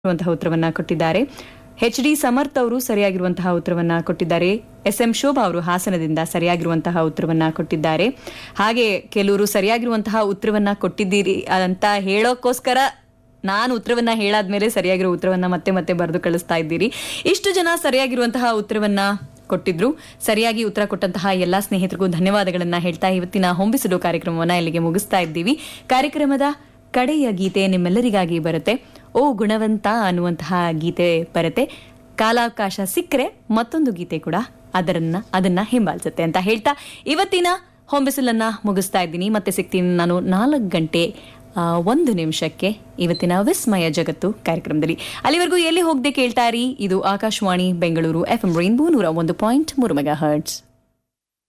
ಇರುವಂತಹ ಉತ್ತರವನ್ನ ಕೊಟ್ಟಿದ್ದಾರೆ ಎಚ್ ಡಿ ಸಮರ್ಥ್ ಅವರು ಸರಿಯಾಗಿರುವಂತಹ ಉತ್ತರವನ್ನ ಕೊಟ್ಟಿದ್ದಾರೆ ಎಸ್ ಎಂ ಶೋಭಾ ಅವರು ಹಾಸನದಿಂದ ಸರಿಯಾಗಿರುವಂತಹ ಉತ್ತರವನ್ನ ಕೊಟ್ಟಿದ್ದಾರೆ ಹಾಗೆ ಕೆಲವರು ಸರಿಯಾಗಿರುವಂತಹ ಉತ್ತರವನ್ನ ಕೊಟ್ಟಿದ್ದೀರಿ ಅಂತ ಹೇಳೋಕ್ಕೋಸ್ಕರ ನಾನು ಉತ್ತರವನ್ನ ಹೇಳಾದ್ಮೇಲೆ ಸರಿಯಾಗಿರೋ ಉತ್ತರವನ್ನ ಮತ್ತೆ ಮತ್ತೆ ಬರೆದು ಕಳಿಸ್ತಾ ಇದ್ದೀರಿ ಇಷ್ಟು ಜನ ಸರಿಯಾಗಿರುವಂತಹ ಉತ್ತರವನ್ನ ಕೊಟ್ಟಿದ್ರು ಸರಿಯಾಗಿ ಉತ್ತರ ಕೊಟ್ಟಂತಹ ಎಲ್ಲಾ ಸ್ನೇಹಿತರಿಗೂ ಧನ್ಯವಾದಗಳನ್ನ ಹೇಳ್ತಾ ಇವತ್ತಿನ ಹೊಂಬಿಸಿಡು ಕಾರ್ಯಕ್ರಮವನ್ನ ಇಲ್ಲಿಗೆ ಮುಗಿಸ್ತಾ ಇದ್ದೀವಿ ಕಾರ್ಯಕ್ರಮದ ಕಡೆಯ ಗೀತೆ ನಿಮ್ಮೆಲ್ಲರಿಗಾಗಿ ಬರುತ್ತೆ ಓ ಗುಣವಂತ ಅನ್ನುವಂತಹ ಗೀತೆ ಬರುತ್ತೆ ಕಾಲಾವಕಾಶ ಸಿಕ್ಕರೆ ಮತ್ತೊಂದು ಗೀತೆ ಕೂಡ ಅದರನ್ನ ಅದನ್ನ ಹಿಂಬಾಲಿಸುತ್ತೆ ಅಂತ ಹೇಳ್ತಾ ಇವತ್ತಿನ ಹೊಂಬಿಸಲನ್ನ ಮುಗಿಸ್ತಾ ಇದ್ದೀನಿ ಮತ್ತೆ ಸಿಗ್ತೀನಿ ನಾನು ನಾಲ್ಕು ಗಂಟೆ ಆ, ಒಂದು ನಿಮಿಷಕ್ಕೆ ಇವತ್ತಿನ ವಿಸ್ಮಯ ಜಗತ್ತು ಕಾರ್ಯಕ್ರಮದಲ್ಲಿ ಅಲ್ಲಿವರೆಗೂ ಎಲ್ಲಿ ಹೋಗದೆ ಕೇಳ್ತಾರಿ ಇದು Akashvani Bengaluru F M rainbow ನೂರ ಒಂದು ಪಾಯಿಂಟ್ ಮೂರು ಮೆಗಾ ಹರ್ಟ್ಸ್